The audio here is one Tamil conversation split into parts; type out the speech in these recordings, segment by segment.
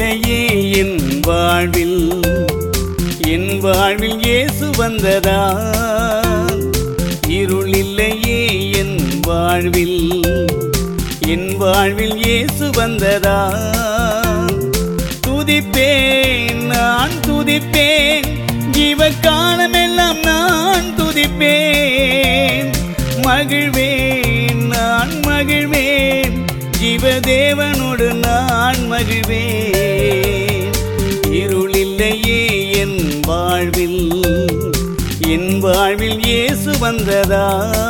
இல்லையே என் வாழ்வில் என் வாழ்வில் இயேசு வந்ததா இருள் இல்லையே என் வாழ்வில் என் வாழ்வில் இயேசு வந்ததா துதிப்பேன் நான் துதிப்பேன் ஜீவ காலமெல்லாம் நான் துதிப்பேன் மகிழ்வேன் நான் மகிழ்வேன் ஜீவதேவனோடு நான் மகிழ்வேன் இருள் இல்லையே என் வாழ்வில் என் வாழ்வில் இயேசு வந்ததா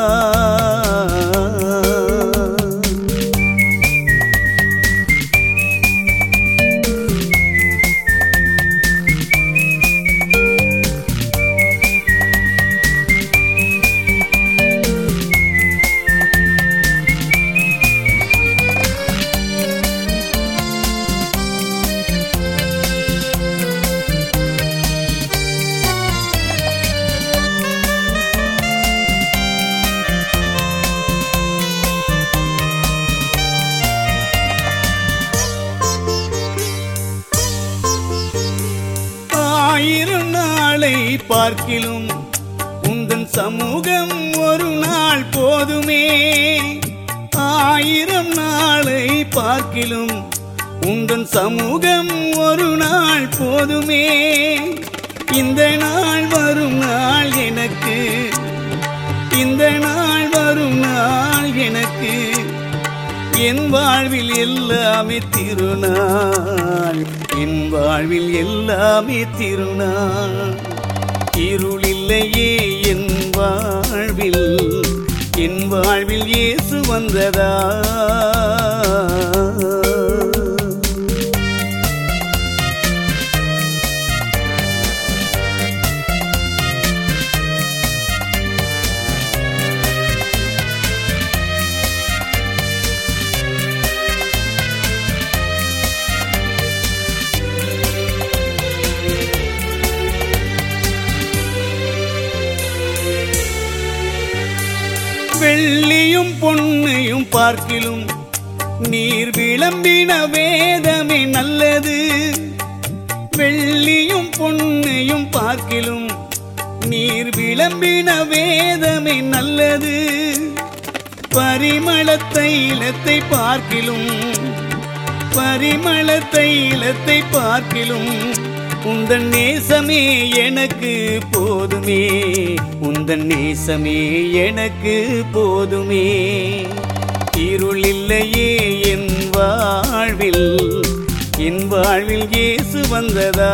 ஆயிரம் நாளை பார்க்கிலும் உந்தன் சமூகம் ஒரு நாள் போதுமே ஆயிரம் நாளை பார்க்கிலும் உந்தன் சமூகம் ஒரு நாள் போதுமே இந்த நாள் வரும் நாள் எனக்கு இந்த நாள் வரும் நாள் எனக்கு என் வாழ்வில் எல்லாமே திருநாள் என் வாழ்வில் எல்லாமே திருநாள் இருள் இல்லையே என் வாழ்வில் என் வாழ்வில் இயேசு வந்ததா வெள்ளியும் பொன்னையும் பார்க்கிலும் நீர் விளம்பின வேதமே நல்லது வெள்ளியும் பொன்னையும் பார்க்கிலும் நீர் விளம்பின வேதமே நல்லது பரிமள தைலத்தை பார்க்கிலும் பரிமள தைலத்தை பார்க்கிலும் உந்தன் நேசமே எனக்கு போதுமே உந்தன் நேசமே எனக்கு போதுமே இருள் இல்லையே என் வாழ்வில் என் வாழ்வில் இயேசு வந்ததா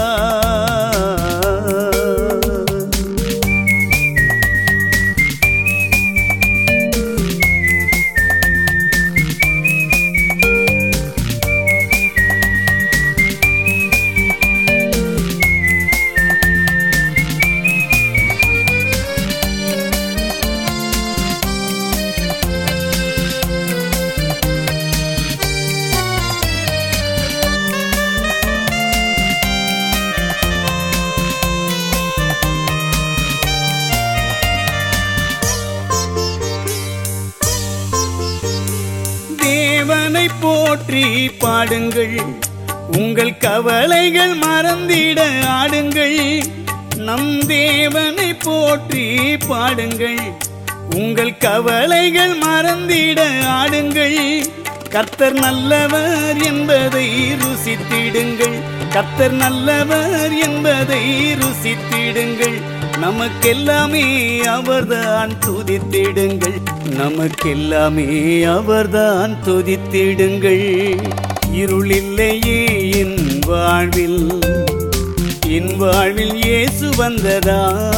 தேவனை போற்றி பாடுங்கள் உங்கள் கவலைகள் மறந்திட ஆடுங்கள் நம் தேவனை போற்றி பாடுங்கள் உங்கள் கவலைகள் மறந்திட ஆடுங்கள் கர்த்தர் நல்லவர் என்பதை ருசித்திடுங்கள் கர்த்தர் நல்லவர் என்பதை ருசித்திடுங்கள் நமக்கெல்லாமே அவர்தான் துதித்திடுங்கள் நமக்கெல்லாமே அவர்தான் துதித்திடுங்கள் இருளில்லையே என் வாழ்வில் என் வாழ்வில் இயேசு வந்ததா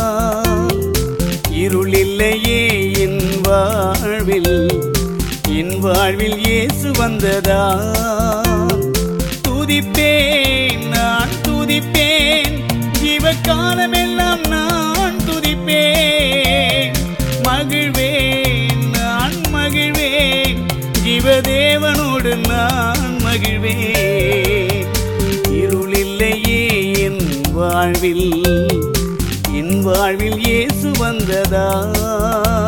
இருளில்லையே என் வாழ்வில் என் வாழ்வில் இயேசு வந்ததா துதிப்பேன் நான் துதிப்பேன் ஜீவகாலமெல்லாம் நான் துதிப்பேன் மகிழ்வேன் நான் மகிழ்வேன் ஜீவதேவனோடு நான் மகிழ்வேன் இருளில்லையே என் வாழ்வில் என் வாழ்வில் இயேசு வந்ததா